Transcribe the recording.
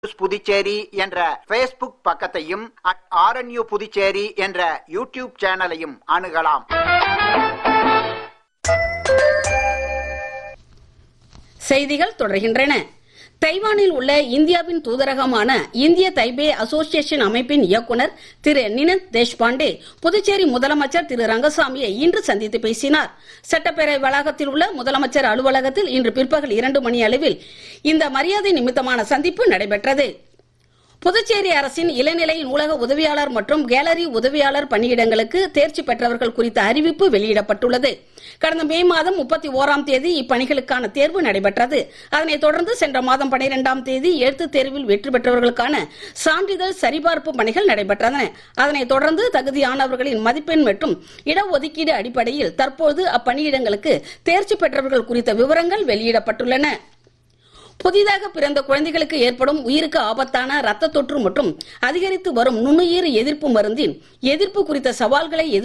news Puducherry என்ற Facebook பக்கத்தையும் at RNU Puducherry என்ற யூடியூப் சேனலையும் அணுகலாம் செய்திகள் தொடர்கின்றன தைவானில் உள்ள இந்தியாவின் தூதரகமான இந்திய தைபே அசோசியேஷன் அமைப்பின் இயக்குனர் திரு நினந்த் தேஷ்பாண்டே புதுச்சேரி முதலமைச்சர் திரு ரங்கசாமியை இன்று சந்தித்து பேசினார் சட்டப்பேரவை வளாகத்தில் உள்ள முதலமைச்சர் அலுவலகத்தில் இன்று பிற்பகல் இரண்டு மணி அளவில் இந்த மரியாதை நிமித்தமான சந்திப்பு நடைபெற்றது புதுச்சேரி அரசின் இளநிலை நூலக உதவியாளர் மற்றும் கேலரி உதவியாளர் பணியிடங்களுக்கு தேர்ச்சி பெற்றவர்கள் குறித்த அறிவிப்பு வெளியிடப்பட்டுள்ளது கடந்த மே மாதம் முப்பத்தி ஓராம் தேதி இப்பணிகளுக்கான தேர்வு நடைபெற்றது அதனைத் தொடர்ந்து சென்ற மாதம் பனிரெண்டாம் தேதி எழுத்துத் தேர்வில் வெற்றி பெற்றவர்களுக்கான சான்றிதழ் சரிபார்ப்பு பணிகள் நடைபெற்றன அதனைத் தொடர்ந்து தகுதியானவர்களின் மதிப்பெண் மற்றும் இடஒதுக்கீடு அடிப்படையில் தற்போது அப்பணியிடங்களுக்கு தேர்ச்சி பெற்றவர்கள் குறித்த விவரங்கள் வெளியிடப்பட்டுள்ளன புதிதாக பிறந்த குழந்தைகளுக்கு ஏற்படும் உயிருக்கு ஆபத்தான ரத்த தொற்று மற்றும் அதிகரித்து வரும் நுண்ணுயிர் எதிர்ப்பு மருந்தின் எதிர்ப்பு குறித்த சவால்களை எதிர்